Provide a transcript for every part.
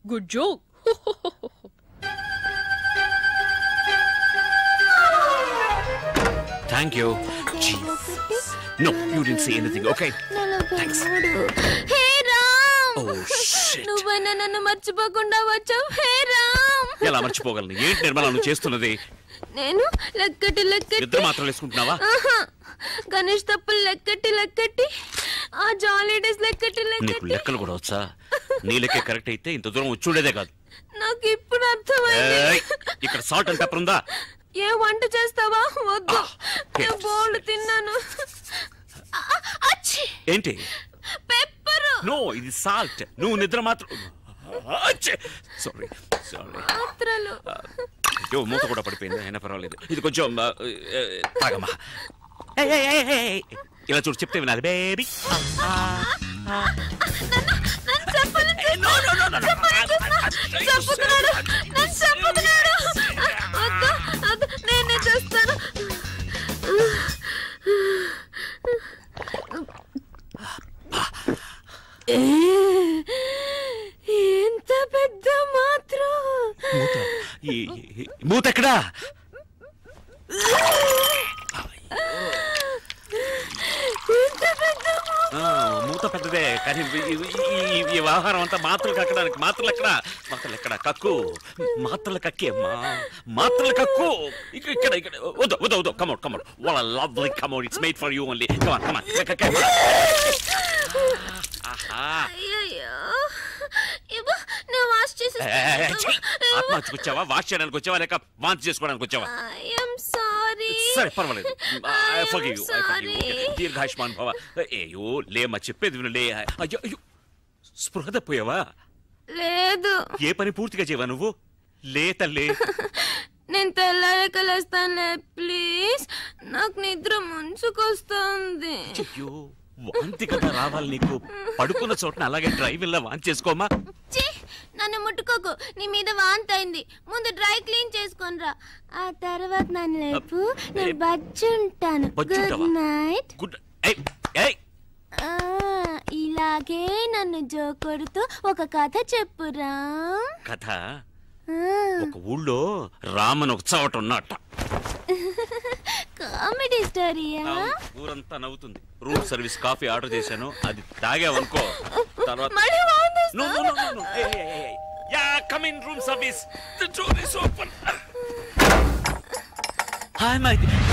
Good joke thank you no you don't say anything okay thanks hey Ram oh shit నువ్వైనా నన్ను మర్చిపోకుండా వచ్చావు హే రామ్ ఎలా మర్చిపోగలను ఏంటి నిర్మల నువ్వు చేస్తున్నది నేను లెక్కటి లెక్కటి నిద్ర మాత్రం వేసుకుంటున్నావా ఆహా. గణేష్ తప్పులు లెక్కటి లెక్కటి ఆ జాలీ డేస్ లెక్కటి నీకు లెక్కటి లెక్కలు కూడా వచ్చా నీ లెక్కే కరెక్ట్ అయితే ఇంత దూరం వచ్చుండేదే కాదు నాకు ఇప్పుడు అర్థమైంది ఏయ్, ఇక్కడ సాల్ట్ అండ్ పెప్పర్ ఉందా ఏ వంట చేస్తావా వద్దు Ah, నేను yes. బోల్డ్ తిన్నాను ఆ, అచ్చి ఏంటి పెప్పరు నో ఇది సాల్ట్ నువ్వు నిద్ర మాత్రం సారీ సారీ పాత్రలు అయ్యో మూత కూడా పడిపోయింది అయినా పర్వాలేదు ఇది కొంచెం ఆ, ఆ, తాగమ్మా ఏయ్, ఏయ్, ఏయ్, ఏయ్. ఇలా చూడు చెప్తే వినాలి బేబీ నన్ను చంపాలని చూస్తున్నాడు. చంపాలని చూస్తున్నాడు. చంపుతున్నాడు నన్ను చంపుతున్నాడు వద్దు వద్దు నేనే చేస్తాను ఏ, ఎంత పెద్ద మాత్రం మూత ఈ- ఈ- మూత ఎక్కడా ఎంత పెద్ద మాత్రం. ఆ, మూత పెద్దదే కానీ ఈ- ఈ- ఈ- ఈ వ్యవహారం అంతా మాత్రలు కక్కడానికి మాత్రలు ఎక్కడ మాత్రలు ఎక్కడ కక్కు మాత్రలు కక్కే మా మాత్రలు కక్కు ఇక్కడ ఇక్కడ ఇక్కడ వద్దు వద్దు వద్దు కమౌట్ కమౌట్ వాళ్ళ lovely come out it's made for you only come on come on ఆహా అయ్యయ్యో ఇవ్వు నేను వాష్ చేసి ఆత్మహత్యకు వచ్చావా వాష్ చేయడానికి వచ్చావా లేక వాంతి చేసుకోవడానికి వచ్చావా ఐఎమ్ సారీ సరే పర్వాలేదు I am ఫర్గివ్ sorry. దీర్ఘాయుష్మాన్ భవ ఏయో లేమ్మా చెప్పేది విను లే అయ్యో అయ్యో స్పృహ తప్పోయావా లేదు ఏ పని పూర్తిగా చేయవా నువ్వు లే తల్లి నేను తెల్లారక లేస్తానులే ప్లీజ్ నాకు నిద్ర ముంచుకొస్తుంది అయ్యో వాంతి కదా రావాలి నీకు పడుకున్న చోటన అలాగే డ్రైవ్ ఇలా వాంతి చేసుకోమా ఛీ, నన్ను ముట్టుకోకు నీ మీద వాంతి అయింది ముందు డ్రై క్లీన్ చేసుకొనిరా ఆ తర్వాత నన్ను లేపు నేను బజ్జుంటాను గుడ్ బజ్జుంటావా? నైట్ గుడ్ ఏయ్ ఏయ్ ఆ, ఇలాగే నన్ను జోకొడుతూ ఒక కథ చెప్పురా కథ ఆ, ఒక ఊళ్ళో రామన్ ఒక చవట ఉన్నట్ట కామెడీ స్టోరీయా ఊరంతా నవ్వుతుంది రూమ్ సర్వీస్ కాఫీ ఆర్డర్ చేశాను అది తాగావనుకో తర్వాత మళ్ళీ వాంతి No, no, no, no, no. Hey, hey, hey, hey. Yeah, come in, room service. The door is open. Hi, my.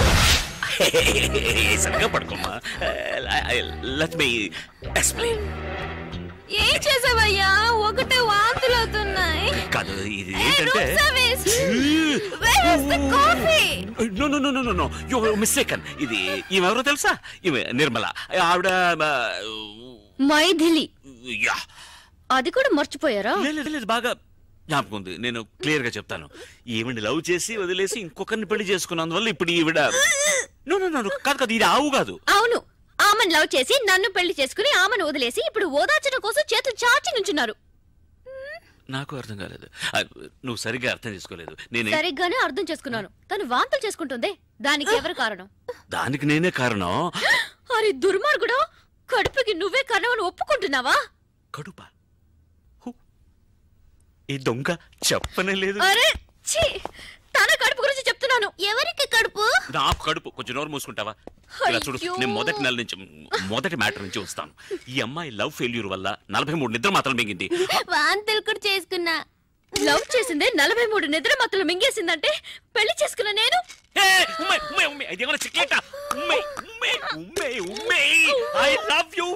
సరిగా పడుకోమ్మా లెట్ మీ ఎక్స్ప్లెయిన్ ఏం చేసావయ్యా ఒకటే వాంతులు అవుతున్నాయి కాదు ఇది Hey, ఏంటంటే room service. Where is the coffee? No no no no no no you mistaken ఇది ఈమె ఎవరో తెలుసా ఈమె నిర్మల ఆవిడ మైథిలి యా అది కూడా మర్చిపోయారా లేదు లేదు, లేదు బాగా జ్ఞాపకం ఉంది నేను క్లియర్ గా చెప్తాను ఈవిడ లవ్ చేసి వదిలేసి ఇంకొకరిని పెళ్లి చేసుకున్నందువల్ల ఇప్పుడు ఈవిడ నో నో నో కాదు కాదు ఇది ఆవు కాదు అవును ఆమెను లవ్ చేసి నన్ను పెళ్లి చేసుకుని ఆమెను వదిలేసి ఇప్పుడు ఓదార్చడం కోసం చేతులు చాచి నుంచున్నారు నాకు అర్థం కాలేదు ఆ, నువ్వు సరిగ్గా అర్థం చేసుకోలేదు నేను సరిగ్గానే అర్థం చేసుకున్నాను తను వాంతులు చేసుకుంటుంది దానికి ఎవరు కారణం దానికి నేనే కారణం అరే దుర్మార్గుడు కడుపుకి నువ్వే కారణం అని ఒప్పుకుంటున్నావా కడుప హు. ఈ దొంగ చెప్పనే లేదు అరే ఛీ తన కడుపు గురించి చెప్తున్నాను ఎవరికి కడుపు నాకు కడుపు కొంచెం నోరు మూసుకుంటావా ఇలా చూడు అయ్యో. నేను మొదటి నెల నుంచి మొదటి మ్యాటర్ నుంచి వస్తాను ఈ అమ్మాయి లవ్ ఫెయిల్యూర్ వల్ల నలభై మూడు నిద్ర మాత్రం మింగింది వాంతులు కూడా చేసుకున్నా లవ్ చేసిందే నలభై మూడు నిద్ర మత్తులు మింగేసిందంటే పెళ్లి చేసుకున్న నేను ఏ, ఉమ్మే, ఉమ్మే, ఉమ్మే, ఇది ఏమైనా చిక్లేట? ఉమ్మే, ఉమ్మే, ఉమ్మే, ఉమ్మే, I love you.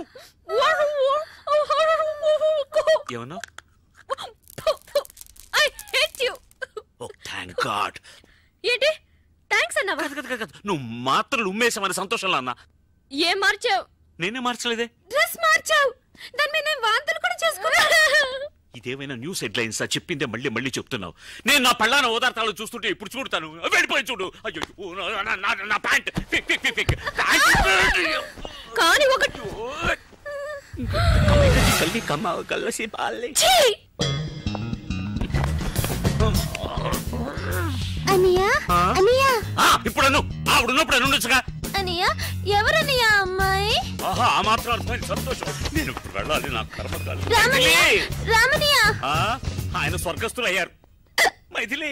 ఏమన్నా I hate you oh thank God ఏంటి థ్యాంక్స్ అన్నావా కాదు కాదు కాదు, కాదు నువ్వు మాత్రలు ఉమ్మేసామని సంతోషంలో అన్నా ఏం మార్చావు నేనే మార్చలేదే డ్రెస్ మార్చావు దాని మీద నేను వాంతులు కూడా చేసుకున్నా ఇదేమైనా న్యూస్ హెడ్లైన్స్ చెప్పిందే మళ్ళీ మళ్ళీ చెప్తున్నావు నేను నా పళ్ళాన ఓదార్తాలు చూస్తుంటే ఇప్పుడు చూడతాను వెళ్ళిపోయి చూడు అయ్యో ఓ, నా- నా- నా- నా pant pick pick pick pick pant కానీ ఒకటి కల్లి కమ్మ కల్లసి పాలే ఛీ! అనియా అనియా ఇప్పుడు అను ఆవిడ ఉన్నప్పుడు అని ఉండొచ్చుగా అనియా ఎవరనియా అమ్మాయి ఆహా ఆ మాత్రం అర్థమైంది సంతోషం నేను ఇప్పుడు వెళ్ళాలి నా కర్మకాలి రామనియా రామనియా ఆ ఆయన స్వర్గస్థులు అయ్యారు మైథిలి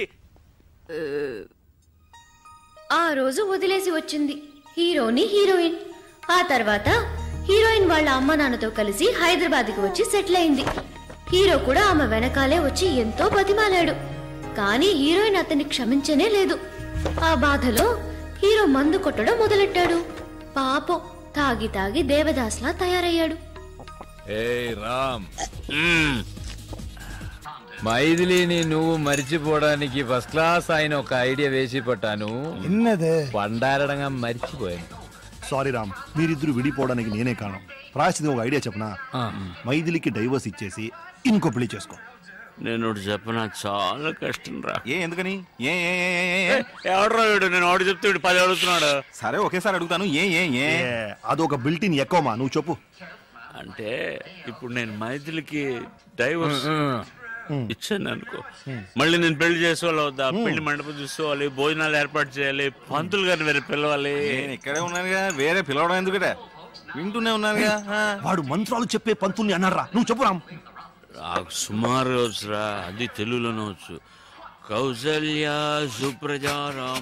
ఆ రోజు వదిలేసి వచ్చింది హీరోని హీరోయిన్ ఆ తర్వాత హీరోయిన్ వాళ్ళ అమ్మ నాన్నతో కలిసి హైదరాబాద్కి వచ్చి సెటిల్ అయింది హీరో కూడా ఆమె వెనకాలే వచ్చి ఎంతో బతిమాలాడు కానీ హీరోయిన్ అతన్ని క్షమించనే లేదు ఆ బాధలో హీరో మందు కొట్టడం మొదలెట్టాడు పాపం తాగి తాగి దేవదాస్లా తయారయ్యాడు ఏ రామ్ మ్మ్. మైథిలిని నువ్వు మర్చిపోవడానికి ఫస్ట్ క్లాస్ ఆయన ఒక ఐడియా వేసి పట్టాను என்னது పండారడంగా మర్చిపోయాను సారీ రామ్ మీరిద్దరు విడిపోవడానికి నేనే కారణం రాసింది ఒక ఐడియా చెప్పనా మైథిలికి డైవర్స్ ఇచ్చేసి ఇంకో పెళ్లి చేసుకో నేను ఒకటి చెప్పనా చాలా కష్టం రా ఏ ఎందుకని ఏ ఏ ఏ, ఏ, ఏ, ఏ? ఎవడరా వీడు నేను ఆడు చెప్తే వీడు పది అడుగుతున్నాడు సరే ఒకేసారి అడుగుతాను ఏ ఏ ఏ ఏ, అదొక బిల్టిన్ ఎక్కువమా నువ్వు చెప్పు అంటే ఇప్పుడు నేను మైథిలికి డైవర్స్ ఇచ్చాను అనుకో మళ్ళీ నేను పెళ్లి చేసుకోవాలి వద్దా పెళ్లి మండపం చూసుకోవాలి భోజనాలు ఏర్పాటు చేయాలి పంతులు గారిని వేరే పిలవాలి నేను ఇక్కడే ఉన్నానుగా వేరే పిలవడం ఎందుకట వింటూనే ఉన్నానుగా ఆ. వాడు మంత్రాలు చెప్పే పంతుల్ని అన్నారా నువ్వు చెప్పు రామ్ నాకు సుమారు వచ్చురా అది తెలుగులోనే వచ్చు కౌసల్య సుప్రజారామ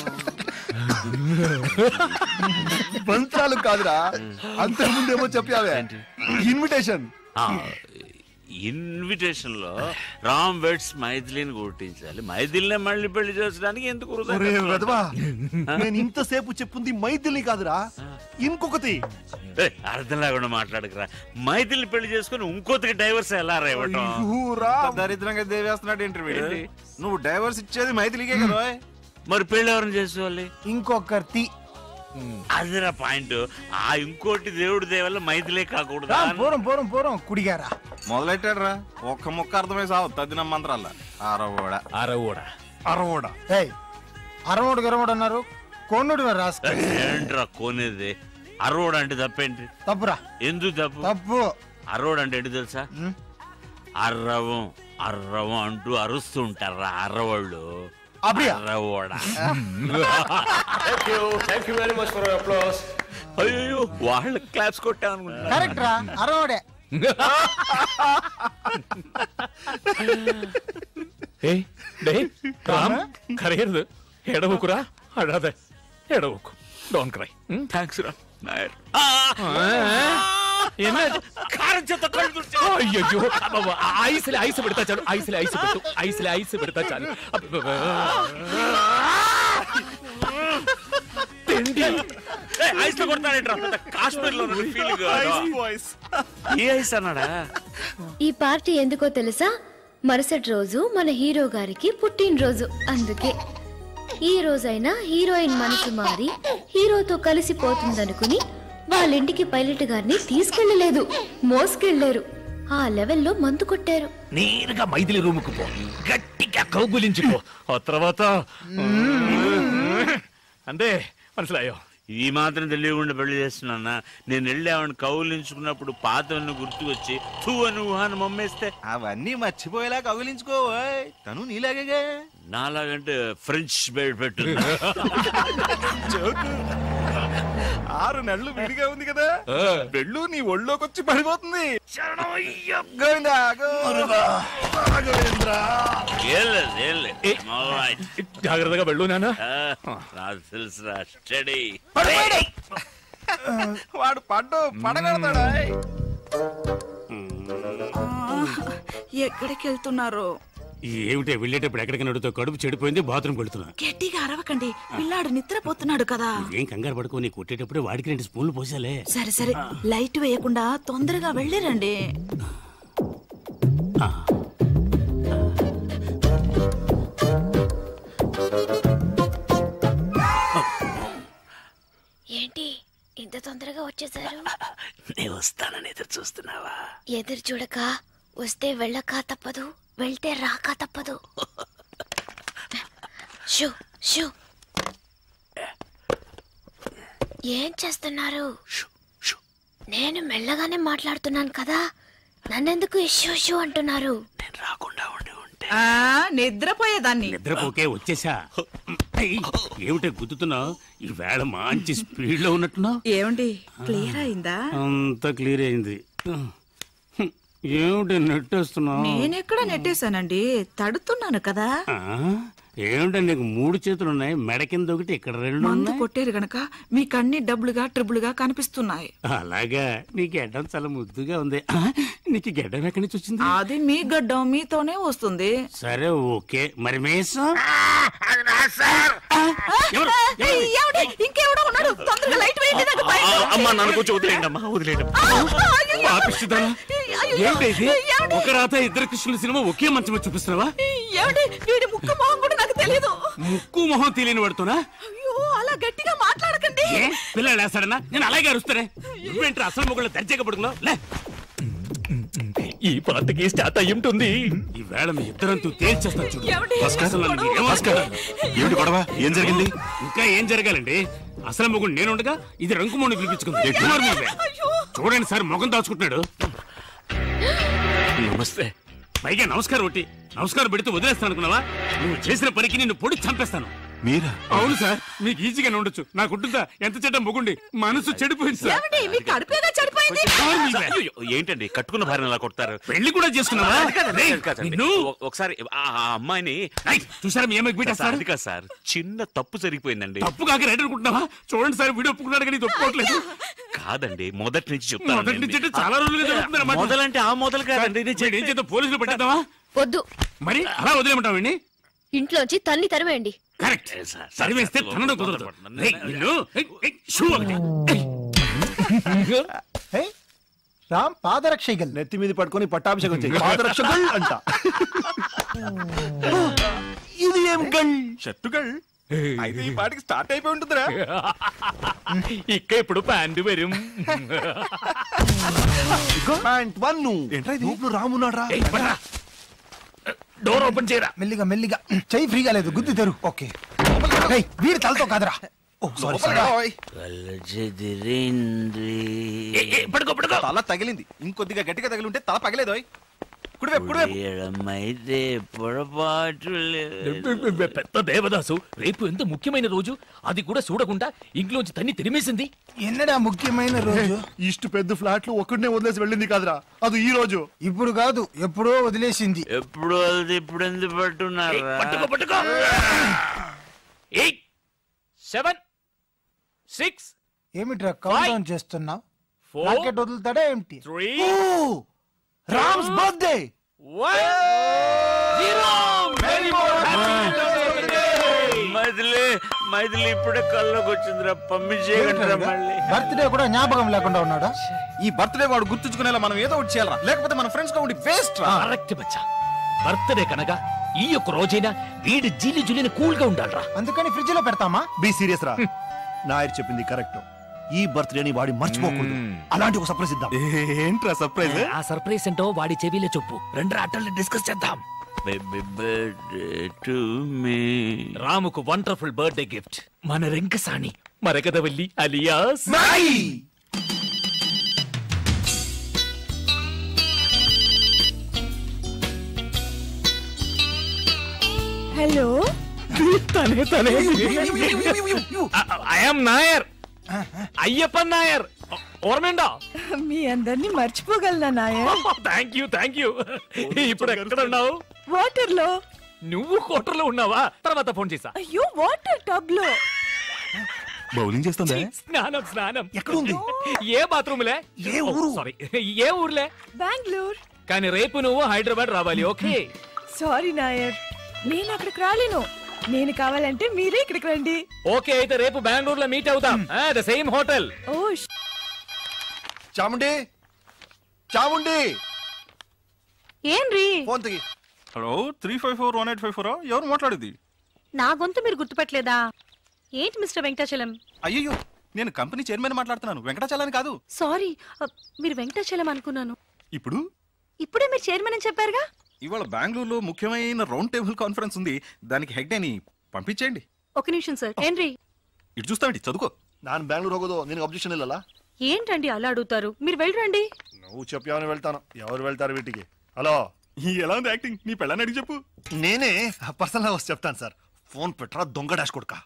మంత్రాలు కాదురా అంతకుముందేమో చెప్పావే ఇన్విటేషన్ ఇన్విటేషన్ లో రామ్ వెడ్స్ మైథిలిని గుర్తించాలి మైథిలినే మళ్ళీ పెళ్లి చేసడానికి ఎందుకు వృధా ఒరే ఖర్చు? వెధవా నేను ఇంతసేపు చెప్పుంది మైథిలి కాదురా ఇంకొకటి ఏయ్, అర్థం లేకుండా మాట్లాడకురా మైథిలిని పెళ్లి చేసుకుని ఇంకోతికి డైవర్స్ ఎలా రా ఇవ్వటం ఊరా దరిద్రంగా దేవేస్తున్నాడు ఇంటర్వ్యూ ఏంటి? నువ్వు డైవర్స్ ఇచ్చేది మైథిలికే కదా ఓయ్. మరి పెళ్లి ఎవరిని చేసుకోవాలి ఇంకొకటి అదిరా పాయింట్ ఆ ఇంకోటి దేవుడి దేవల్ల మైథిలే కాకూడదా పోరం పోరం పోరం కుడిగారా మొదలెట్టాడు రా ఒక్క ముక్క అర్థమై సావు తద్దిన మంత్రాల ఆరవోడ అరవోడా అరవోడా ఏయ్ అరవడు గరవడు అన్నారు కొన్నుడు రాస్క ఏంట్రా కోనేది అరవడు అంటే తప్పేంటి తప్పురా ఎందుకు తప్పు తప్పు అరవడు అంటే ఏంటి తెలుసా అర్రవం అర్రవం అంటూ అరుస్తూ ఉంటారా అర్రవాళ్ళు అప్పుడియా? అర్రవోడా అయ్యో వాళ్ళ క్లాప్స్ కొట్టామనుకుంటా కరెక్ట్ రా అరవడే ಏಯ್ ಡೇ ರಾಮ್ ಕರೆಯರ್ದು ಎಡವಕ್ಕುರಾ ಅಡಾದೆ ಎಡವಕ್ಕು ಡೋಂಟ್ ಕ್ರೈ థ్యాంక్స్ రా నాయర్ ಏನ కారం చేత కళ్ళు తుడిచా. ಅಯ್ಯಯ್ಯೋ ಅಬ್ಬಬ್ಬ, ಐಸಲೆ ಐಸ್ ಬಿಡ್ತಾ ಚಾಲು ಐಸಲೆ ಐಸ್ ಬಿಟ್ಟು ಐಸಲೆ ಐಸ್ ಬಿಡ್ತಾ ಚಾಲು ಅಬ್ಬಬ್ಬ. ತಿಂಡಿ ఏయ్, ఐస్ లో కొడతానేంట్రా పెద్ద కాశ్మీర్ లో ఫీలింగ్ ఏ ఐస్ అన్నాడా ఈ పార్టీ ఎందుకో తెలుసా మరుసటి రోజు మన హీరో గారికి పుట్టినరోజు అందుకే ఈ రోజైనా హీరోయిన్ మనసు మారి హీరోతో కలిసిపోతుందనుకుని వాళ్ళింటికి పైలట్ గారిని తీసుకెళ్ళలేదు మోసుకెళ్లారు ఆ లెవెల్లో మందు కొట్టారు నేరుగా మైథిలి రూముకు పో గట్టిగా కౌగులించుకో ఆ తర్వాత అంతే మనసులాయో ఈ మాత్రం తెలియకుండా పెళ్లి చేస్తున్నా నేను వెళ్ళి ఆవిడ కౌలించుకున్నప్పుడు పాతవన్నీ గుర్తుకొచ్చి తూ అని ఊహాన్ని మమ్మేస్తే అవన్నీ మర్చిపోయేలా కౌగిలించుకో ఓయ్. తను నీలాగే నాలాగంటే ఫ్రెంచ్ బెడ్ పెట్టు ఆరు నెలలు విడిగా ఉంది కదా పెళ్ళు నీ ఒళ్ళోకి వచ్చి పడిపోతుంది గోవిందా, గోవిందా. ఏం లేదు, ఏం లేదు. All right. జాగ్రత్తగా వెళ్ళు నాన్న ఆ, నాకు తెలుసురా స్టడీ వాడు పడ్డు పడగడతాడా ఎక్కడికి వెళ్తున్నారు ఏమిటే వెళ్ళేటప్పుడు ఎక్కడికి నడుతో కడుపు చెడిపోయింది బాత్రూమ్ వెళ్తున్నా గట్టిగా అరవకండి పిల్లాడు నిద్రపోతున్నాడు కదా ఏం కంగారు పడుకో నీ కొట్టేటప్పుడు వాడికి రెండు స్పూన్లు పోసాలే సరే సరే లైట్ వేయకుండా తొందరగా వెళ్ళిరండి ఏంటి ఇంత తొందరగా వచ్చేసారు నేను వస్తానని ఎదురు చూస్తున్నావా ఎదురు చూడక వస్తే వెళ్ళక తప్పదు వెళ్తే రాక తప్పదు షూ షూ ఏం చేస్తున్నారు నేను మెల్లగానే మాట్లాడుతున్నాను కదా నన్నెందుకు ఇష్యూ షూ అంటున్నారు నేను రాకుండా ఉండి ఉంటే ఆ నిద్రపోయేదాన్ని నిద్రపోకే వచ్చేసా ఏయ్, ఏమిటే గుద్దుతున్నావు ఈ వేళ మంచి స్పీడ్ లో ఉన్నట్టున్నావు ఏమండి క్లియర్ అయిందా అంత క్లియర్ అయింది హ్మ్, ఏమిటి నెట్టేస్తున్నావు నేనెక్కడ నెట్టేశానండి తడుతున్నాను కదా ఆ? ఏమిటి నీకు మూడు చేతులు ఉన్నాయి మెడ కింద ఒకటి ఇక్కడ రెండు మందు ఉన్నాయి కొట్టారు గనక మీకు అన్ని డబ్బులుగా ట్రిబుల్గా కనిపిస్తున్నాయి అలాగా నీ గెడ్డం చాలా ముద్దుగా ఉంది ఆ? నీకు ఈ గెడ్డం ఎక్కడి నుంచి వచ్చింది అది మీ గడ్డం మీతోనే వస్తుంది సరే ఓకే మరి మేసం ఎవరు? ఏయ్, ఏమండి? ఇంకెవడో ఉన్నాడు తొందరగా లైట్ వేయండి నాకు భయం. అమ్మా నన్ను కొంచెం వదిలేయండి అమ్మా వదిలేయండి అమ్మా. అయ్యయ్యో. పాపిష్టిదానా? అయ్యో. ఏంటి ఇది ఏమండి? ఒక రాత ఇద్దరు కృష్ణుల సినిమా ఒకే మంచం చూపిస్తున్నావా ఏమండి వీడి ముక్కు మొహం కూడా నాకు తెలియదు ముక్కు మొహం తెలియని పడుతున్నా అయ్యో అలా గట్టిగా మాట్లాడకండి ఏ పిల్లలు వేస్తాడన్నా నేను అలాగే అరుస్తానే నువ్వేంటి అసలు మొగుళ్ళు దర్జాగా పడుకున్నావు లే ఈ పాటకి స్టార్ట్ అయి ఉంటుంది ఈ వేళ మీ ఇద్దరంతూ తేల్చేస్తాను చూడు ఏమండి? అసలు నన్ను గొడవ. ఏమనుకోను. ఏమిటి గొడవ ఏం జరిగింది ఇంకా ఏం జరగాలండి అసలు మొగుడు నేనుండగా ఇది రంకుమోని పిలిపించుకుంది కుమార్ మీదే. చూడండి సార్ మొగం దాచుకుంటున్నాడు నమస్తే పైగా నమస్కారం ఒకటి నమస్కారం పెడితే వదిలేస్తాను అనుకున్నావా నువ్వు చేసిన పనికి నిన్ను పొడి చంపేస్తాను మీరా అవును సార్ మీకు ఈజీగానే ఉండొచ్చు నాకుంటుందా ఎంత చెడ్డ మొగుండి మనసు చెడిపోయింది సార్ ఏమండి మీ కడుపేగా చెడిపోయింది కుమార్ మీదే. అయ్యో, ఏంటండి కట్టుకున్న భార్యను అలా కొడతారు పెళ్లి కూడా చేసుకున్నావా రేయ్, కాదండి. నిన్ను ఒ- ఒకసారి ఆ ఆ అమ్మాయిని రేయ్, చూసారా మీ అమ్మాయికి సార్, పెట్టేస్తారు అది కాదు సార్ చిన్న తప్పు జరిగిపోయిందండి తప్పు కాక రైట్ అనుకుంటున్నావా చూడండి సార్ వీడియో ఒప్పుకున్నాడు కానీ ఇది ఒప్పుకోవట్లేదు కాదండి మొదటి నుంచి మొదటి నుంచి అంటే చెప్తాను చాలా రోజులుగా జరుగుతుంది అన్నమాట. మొదలంటే ఆ మొదలు కాదండి నేను వీడు ఏం చేద్దాం పోలీసులు పెట్టేద్దామా వద్దు మరి అలా వదిలేమంటావండి ఇంట్లోంచి తన్ని తరివేయండి కరెక్ట్ సార్, సార్, సరివేస్తే సార్, తనను తొందర కుదరదు పడుతుంది. రేయ్, నిన్ను ఏయ్, ఏయ్, షూ ఒకటి ఏయ్. హే, రామ్ పాదరక్షగల్ నెత్తి మీద పట్టుకొని పట్టాభిషేకం చేయి పాదరక్షకుల్ అంట ఇది ఏం గల్ షర్టుകൾ అయితే ఈ పాటికి స్టార్ట్ అయిపోయి ఉంటుందిరా ఇక్క ఇప్పుడు పాండు వരും ప్యాంట్ వన్ నువ్వు రామున్నాడు రా ఏయ్, పడరా. డోర్ ఓపెన్ చేయరా మెల్లిగా మెల్లిగా చెయ్యి ఫ్రీగా లేదు గుద్ది తెరు ఓకే హే, వీడి తలతో కాదురా ఓ సారీ సారీ ఏయ్, ఏయ్, పడుకో పడుకో తల తగిలింది ఇంకొద్దిగా గట్టిగా తగిలి ఉంటే తల పగలేదు కుడివైపు కుడివైపు అయితే పొరపాటు పెద్ద దేవదాసు రేపు ఎంత ముఖ్యమైన రోజు అది కూడా చూడకుండా ఇంట్లోంచి తన్ని తిరిమేసింది ఎన్నడా ముఖ్యమైన రోజు ఇಷ್ಟು పెద్ద ఫ్లాట్లు ఒక్కడనే వదిలేసి వెళ్ళింది కాదురా అది ఈ రోజు ఇప్పుడు కాదు ఎప్పుడో వదిలేసింది ఎప్పుడు అది ఇప్పుడు ఎందుకు ఏయ్, పట్టున్నారా పట్టుకో పట్టుకో ఎయిట్ సెవెన్ సిక్స్ ఏమిట్రా కౌంట్ డౌన్ చేస్తున్నావు ఫోర్ రాకెట్ వదులుతాడా ఏమిటి three Ram's birthday one zero many more Mythili Mythili ఇప్పుడే కల్లోకి వచ్చిందిరా పంపించేయగలరా మళ్ళీ బర్త్డే కూడా జ్ఞాపకం లేకుండా ఉన్నాడా ఈ బర్త్డే వాడు గుర్తుంచుకునేలా మనం ఏదో ఒకటి చేయాలరా లేకపోతే మన ఫ్రెండ్స్ గా ఉండి వేస్ట్ రా కరెక్ట్ బచ్చా బర్త్డే కనుక ఈ యొక్క రోజైనా వీడి జీలి జులిని కూల్ గా ఉండాలరా అందుకని ఫ్రిడ్జ్ లో పెడతామా బి సీరియస్ రా నాయర్ చెప్పింది కరెక్ట్ ఈ బర్త్డేని వాడి మర్చిపోకూడదు అలాంటి ఒక సర్ప్రైజ్ ఇద్దాం ఏంట్రా సర్ప్రైజ్ ఆ సర్ప్రైజ్ ఏంటో వాడి చెవిలో చెప్పు రెండు ఆటల్ని డిస్కస్ చేద్దాం బేబీ బర్త్డే టు మీ రాముకు వండర్ఫుల్ బర్త్డే గిఫ్ట్ మన రెంకసాని మరగదవల్లి అలియాస్ హలో తనే తనే ఐఎమ్ నాయర్ అయ్యప్పన్ నాయర్ ఓర్మండా మీ అందరినీ మర్చిపోగలనా నాయ థ్యాంక్ యూ థ్యాంక్ యూ ఇప్పుడు ఎక్కడ ఉన్నావు వాటర్ లో నువ్వు కోటర్లో ఉన్నావా తర్వాత ఫోన్ చేసా అయ్యో వాటర్ టబ్ లో బౌలింగ్ చేస్తుందా స్నానం స్నానం ఎక్కడ ఉంది? ఏ బాత్రూమ్లే ఏ ఊరు? సారీ ఏ ఊర్లే బెంగళూరు కానీ రేపు నువ్వు హైదరాబాద్ రావాలి ఓకే సారీ నాయర్ నేను అక్కడికి రాలేను నేను కావాలంటే మీరే ఇక్కడికి రండి ఓకే అయితే రేపు బెంగళూరులో మీట్ అవుతాం the same hotel oh Chamundi Chamundi ఏంరి ఫోన్ తిగి hello three five four one eight five four ఎవరు మాట్లాడేది నా గొంతు మీరు గుర్తుపట్టలేదా ఏంటి మిస్టర్ వెంకటాచలం అయ్యో నేను కంపెనీ చైర్మన్ మాట్లాడుతున్నాను వెంకటాచలాని కాదు సారీ అ, మీరు వెంకటాచలం అనుకున్నాను ఇప్పుడు ఇప్పుడే మీరు చైర్మన్ అని చెప్పారుగా ఇవాళ బెంగళూరులో ముఖ్యమైన రౌండ్ టేబుల్ కాన్ఫరెన్స్ ఉంది దానికి హెడ్ అని పంపించేయండి ఒక నిమిషం సార్ ఏంరి ఇటు చూస్తామండి చదువుకో ನಾನು ಬ್ಯಾಂಗ್ಳೂರ್ ಹೋಗೋದು ನಿನಗೆ ಅಬ್ಜೆಕ್ಷನ್ ಇಲ್ಲಲ್ಲ ఏంటండి అలా అడుగుతారు మీరు వెళ్ళరండి నువ్వు చెప్పావని వెళ్తాను ఎవరు వెళ్తారు వీటికి హలో ఈ ఎలా ఉంది యాక్టింగ్ నీ పెళ్ళని అడిగి చెప్పు నేనే పర్సనల్ గా వచ్చి చెప్తాను సార్ ఫోన్ పెట్టరా దొంగ డాష్ కొడుక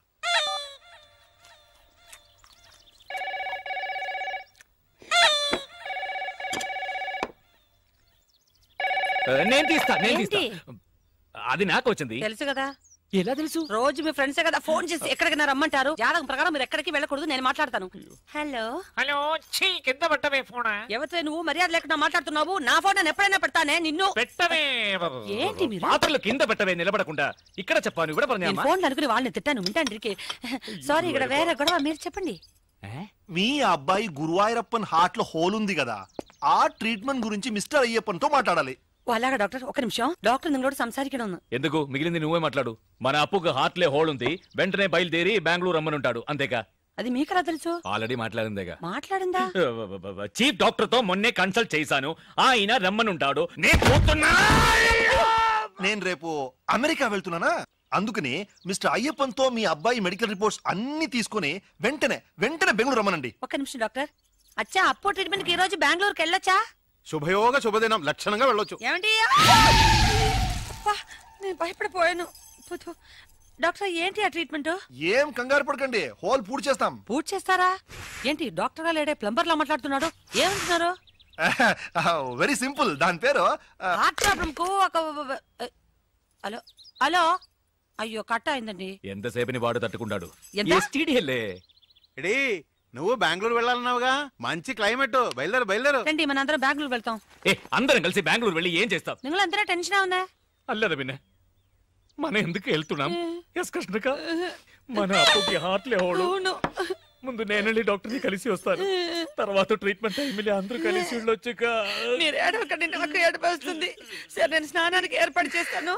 నేను తీస్తా నేను ఏంటి? తీస్తా అది నాకు వచ్చింది తెలుసు కదా ఎలా తెలుసు రోజు మీ ఫ్రెండ్సే కదా ఫోన్ చేసి ఎక్కడికి రమ్మంటారు జాతకం ప్రకారం మీరు ఎక్కడికి వెళ్ళకూడదు నేను మాట్లాడతాను హలో హలో ఛీ కింద పెట్టవే ఫోన్ ఎవరితో నువ్వు మర్యాద లేకుండా మాట్లాడుతున్నావు నా ఫోన్ నేను ఎప్పుడైనా పెడతానే నిన్ను పెట్టవే ఏంటి మీరు పాత్రలు కింద పెట్టవే నిలబడకుండా ఇక్కడ చెప్పాను ఇక్కడ నేను పర్ణామా ఫోన్ అనుకుని వాళ్ళని తిట్టాను వింటాండ్రికి సారీ ఇక్కడ వేరే గొడవ మీరు చెప్పండి మీ అబ్బాయి గురువాయూరప్పన్ హార్ట్ లో హోల్ ఉంది కదా ఆ ట్రీట్మెంట్ గురించి మిస్టర్ అయ్యప్పన్ తో మాట్లాడాలి ఓ, అలాగా డాక్టర్ ఒక నిమిషం డాక్టర్ నిങ്ങളోട് సంസാരിക്കണം ఎందుకు మిగిలింది నువ్వే మాట్లాడు మన అప్పుకు హార్ట్లే హోల్ ఉంది వెంటనే బయలుదేరి బెంగళూరు రమ్మనుంటాడు అంతేగా అది మీకెలా తెలుసు ఆల్రెడీ మాట్లాడిందేగా మాట్లాడిందా చీఫ్ డాక్టర్ తో మొన్నే కన్సల్ట్ చేశాను ఆయన రమ్మనుంటాడు నేను పోతున్నా నేను రేపు అమెరికా వెళ్తున్నానా అందుకని మిస్టర్ అయ్యప్పన్ తో మీ అబ్బాయి మెడికల్ రిపోర్ట్స్ అన్ని తీసుకొని వెంటనే వెంటనే బెంగళూరు రమ్మనండి ఒక్క నిమిషం డాక్టర్ అచ్చా అప్పో ట్రీట్మెంట్ కి ఈ రోజు బెంగళూరుకి వెళ్ళొచ్చా శుభయోగ శుభదినం లక్షణంగా వెళ్ళొచ్చు ఏమండి అబ్బా, నేను భయపడిపోయాను థు, థు. డాక్టర్ ఏంటి ఆ ట్రీట్మెంట్ ఏం కంగారు పడకండి హోల్ పూర్తి చేస్తాం పూర్తి చేస్తారా ఏంటి డాక్టర్ గా లేడే ప్లంబర్ లా మాట్లాడుతున్నాడు ఏమంటున్నారు వెరీ సింపుల్ దాని పేరు ఆ, హార్ట్ ప్రాబ్లం కు ఒక హలో హలో అయ్యో కట్ అయిందండి ఎంతసేపని వాడు తట్టుకుంటాడు ఎంత? ఎస్టీడీఎల్ఏ ఎడీ నువ్వు బెంగళూరు వెళ్ళాలన్నావుగా మంచి క్లైమేట్ బయలుదేరు బయలుదేరు రండి మనందరం బెంగళూరు వెళ్తాం ఏ అందరం కలిసి బెంగళూరు వెళ్ళి ఏం చేస్తాం నిങ്ങളందరూ టెన్షన్ ఉందా అల్లదా పిన్న మనం ఎందుకు వెళ్తున్నాం ఎస్ కృష్ణక మన అప్పుకి హార్ట్లే హోడు అవును. ముందు నేను వెళ్ళి డాక్టర్ ని కలిసి వస్తాను తర్వాత ట్రీట్మెంట్ టైంలో అందరూ కలిసి వెళ్ళొచ్చుక మీరు ఏడవకండి నాకు ఏడుపు వస్తుంది సరే నేను స్నానానికి ఏర్పాటు చేస్తాను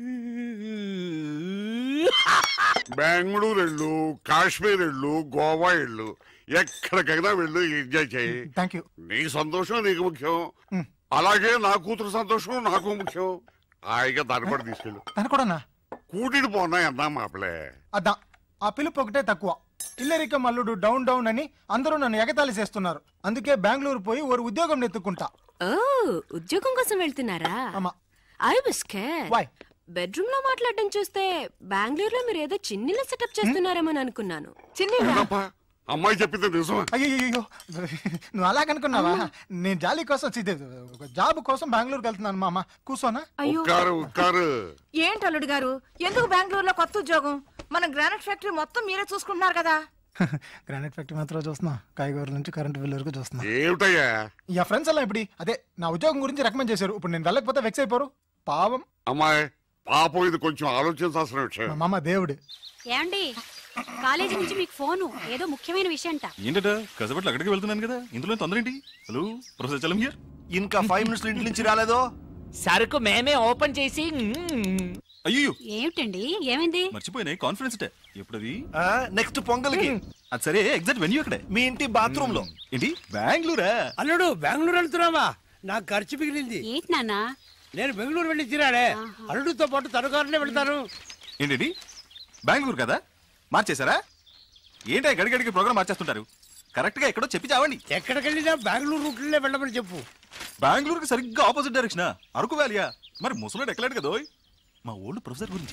బెంగళూరు వెళ్ళు కాశ్మీర్ వెళ్ళు గోవా వెళ్ళు ఎక్కడికైనా వెళ్ళు ఎంజాయ్ చేయి థ్యాంక్ యూ నీ సంతోషం నీకు ముఖ్యం అలాగే నా కూతురు సంతోషం నాకు ముఖ్యం హాయిగా దాన్ని కూడా తీసుకెళ్ళు తను కూడానా కూటిని పోనా ఎందా మాపలే అద్దా ఆ పిలుపు ఒకటే తక్కువ ఇల్లరిక మల్లుడు డౌన్ డౌన్ అని అందరూ నన్ను ఎగతాళి చేస్తున్నారు అందుకే బెంగళూరు పోయి ఒక ఉద్యోగం నెత్తుకుంటా ఓ ఉద్యోగం కోసం వెళ్తున్నారా ఐ వాస్ Why? బెడ్రూమ్ లో మాట్లాడడం చూస్తే బెంగళూరులో మీరు ఏదో చిన్నిల సెటప్ చేస్తున్నారేమో అనుకున్నాను ఏంటప్పా? అమ్మాయి చెప్పింది నిజమా అయ్యో నువ్వు అలాగనుకున్నావా నేను జాలి కోసం చి- ఇది, ఒక జాబ్ కోసం బెంగళూరుకి వెళ్తున్నాను మామ కూర్చోనా ఉక్కారు ఉక్కారు ఏంటి అల్లుడు గారు ఎందుకు బెంగళూరులో కొత్త ఉద్యోగం మన గ్రానైట్ ఫ్యాక్టరీ మొత్తం మీరే చూసుకుంటున్నారు కదా గ్రానైట్ ఫ్యాక్టరీ మాత్రం చూస్తున్నా కాయగూరల నుంచి కరెంట్ బిల్ వరకు చూస్తున్నా ఏమిటయ్యా ఇక ఫ్రెండ్స్ అలా ఇప్పుడు అదే నా ఉద్యోగం గురించి రికమెండ్ చేశారు ఇప్పుడు నేను వెళ్ళకపోతే వెక్స్ అయిపోరు పావం అమ్మాయి పాపం ఇది కొంచెం ఆలోచించాల్సిన విషయం మా మామ దేవుడు ఏమండి కాలేజీ నుంచి మీకు ఫోను ఏదో ముఖ్యమైన విషయం అంట ఏంటట కసపట్లు అక్కడికి వెళ్తున్నాను కదా ఇందులో తొందర ఏంటి హలో ప్రొఫెసర్ చలం హియర్ ఇంకా ఫైవ్ మినిట్స్ ఇంటి నుంచి రాలేదో సరుకు మేమే ఓపెన్ చేసి అయ్యో ఏమిటండి ఏమైంది మర్చిపోయినాయి కాన్ఫరెన్స్ డే ఎప్పుడది నెక్స్ట్ పొంగల్కి అది సరే ఎగ్జాక్ట్ వెన్యూ అక్కడే మీ ఇంటి బాత్రూమ్ లో ఏంటి బెంగళూరా అల్లుడు బెంగళూరు వెళ్తున్నావా నాకు ఖర్చు మిగిలింది ఏంటి నాన్న నేను బెంగళూరు వెళ్ళి తిరాడే అల్లుడితో పాటు తనుకారులే వెళ్తాను ఏంటి బెంగళూరు కదా మార్చేశారా ఏంటి గడిగడికి ప్రోగ్రామ్ మార్చేస్తుంటారు కరెక్ట్ గా ఎక్కడో చెప్పి చావండి ఎక్కడికి వెళ్ళినా బెంగళూరు రూట్లే వెళ్ళమని చెప్పు బెంగళూరుకి సరిగ్గా ఆపోజిట్ డైరెక్షన్ అరకు వ్యాలియా మరి ముసలోడు ఎక్కలేడు కదా ఓయ్. మా ఓల్డ్ ప్రొఫెసర్ గురించి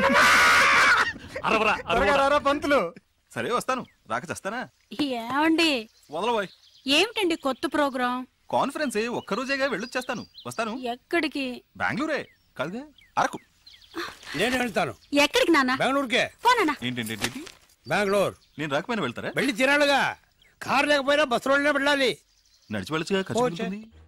అరవరా త్వరగా రారా పంతులు సరే వస్తాను రాక చేస్తానా ఏమండి వదలబోయ్ ఏమిటండి కొత్త ప్రోగ్రాం కాన్ఫరెన్స్ ఒక్కరోజేగా వెళ్ళొచ్చేస్తాను వస్తాను ఎక్కడికి బెంగళూరే కాదుగా అరకు నేను వెళ్తాను ఎక్కడికి నాన్న బెంగళూరుకే పోనా ఏంటంటే బెంగళూరు నేను రాకపోయినా వెళ్తారా వెళ్ళి తిరాడుగా కారు లేకపోయినా బస్సులోనే వెళ్ళాలి నడిచి వెళ్ళచ్చుగా ఖర్చు ఓ, పెరుగుతుంది